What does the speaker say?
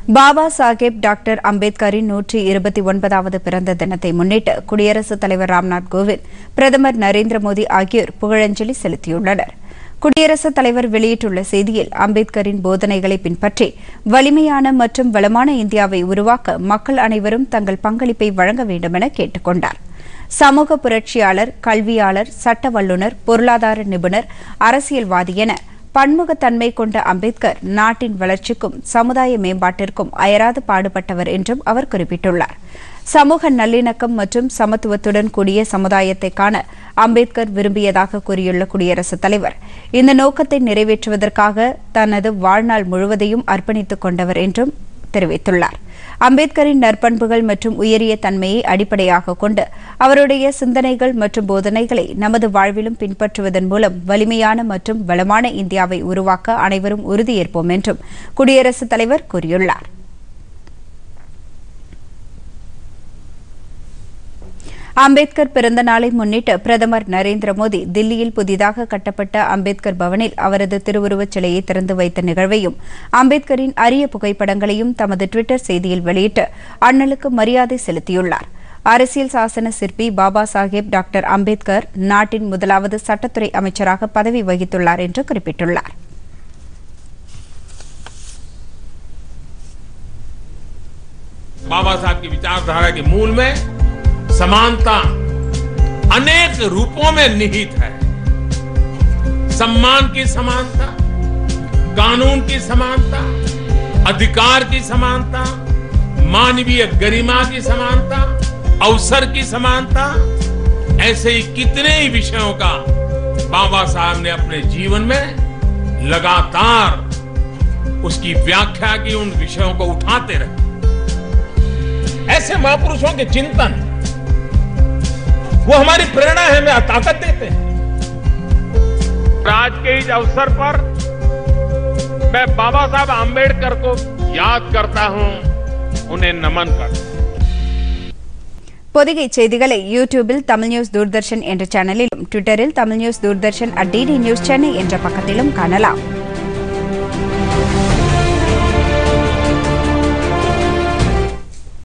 Baba Saheb doctor அம்பேத்கரின் நூற்றி இருபத்தி ஒன்பதாவது பிறந்த தினத்தை முன்னிட்டு குடியரசுத் தலைவர் ராம்நாத் கோவிந்த் பிரதமர் நரேந்திர மோடி ஆகியோர் புகழஞ்சலி செலுத்தியுள்ளனர் குடியரசுத் தலைவர் வெளியிட்டுள்ள செய்தியில் அம்பேத்கரின் போதனைகளை பின்பற்றி வலிமையான மற்றும் வளமான இந்தியாவை உருவாக்க மக்கள் அனைவரும் தங்கள் பங்களிப்பை வழங்க வேண்டும் என கேட்டுக் கொண்டார் சமூக புரட்சியாளர் கல்வியாளர் சட்ட வல்லுநர் பொருளாதார நிபுணர் அரசியல்வாதி என பன்முகத்தன்மை கொண்ட அம்பேத்கர் நாட்டின் வளர்ச்சிக்கும் சமுதாய மேம்பாட்டிற்கும் அயராது பாடுபட்டவர் என்றும் அவர் குறிப்பிட்டுள்ளார் சமூக நல்லிணக்கம் மற்றும் சமத்துவத்துடன் கூடிய சமுதாயத்தை காண அம்பேத்கர் விரும்பியதாக கூறியுள்ள குடியரசுத் தலைவர் இந்த நோக்கத்தை நிறைவேற்றுவதற்காக தனது வாழ்நாள் முழுவதையும் அர்ப்பணித்துக் கொண்டவர் என்றும் தெரிவித்துள்ளார் அம்பேத்கரின் நற்பண்புகள் மற்றும் உயரிய தன்மையை அடிப்படையாக கொண்டு அவருடைய சிந்தனைகள் மற்றும் போதனைகளை நமது வாழ்விலும் பின்பற்றுவதன் மூலம் வலிமையான மற்றும் வளமான இந்தியாவை உருவாக்க அனைவரும் உறுதியேற்போம் என்றும் குடியரசுத் தலைவர் கூறியுள்ளார் அம்பேத்கர் பிறந்த நாளை முன்னிட்டு பிரதமர் நரேந்திர மோடி தில்லியில் புதிதாக கட்டப்பட்ட அம்பேத்கர் பவனில் அவரது திருவுருவச் சிலையை திறந்து வைத்த நிகழ்வையும் அம்பேத்கரின் அரிய புகைப்படங்களையும் தமது டுவிட்டர் செய்தியில் வெளியிட்டு அண்ணலுக்கு மரியாதை செலுத்தியுள்ளார் அரசியல் சாசன சிற்பி பாபா சாஹேப் டாக்டர் அம்பேத்கர் நாட்டின் முதலாவது சட்டத்துறை அமைச்சராக பதவி வகித்துள்ளார் என்று குறிப்பிட்டுள்ளார் बाबा साहब की विचारधारा के मूल में समानता अनेक रूपों में निहित है सम्मान की समानता कानून की समानता अधिकार की समानता मानवीय गरिमा की समानता अवसर की समानता ऐसे ही कितने ही विषयों का बाबा साहब ने अपने जीवन में लगातार उसकी व्याख्या की उन विषयों को उठाते रहे ऐसे महापुरुषों के चिंतन वो हमारी प्रेरणा है हमें ताकत देते हैं आज के इस अवसर पर मैं बाबा साहब आम्बेडकर को याद करता हूं उन्हें नमन करता हूं பொதிகை செய்திகளை யூடியூபில் தமிழ் நியூஸ் தூர்தர்ஷன் என்ற சேனலிலும் ட்விட்டரில் Tamil news Doordarshan at DD news Chennai என்ற பக்கத்திலும் காணலாம்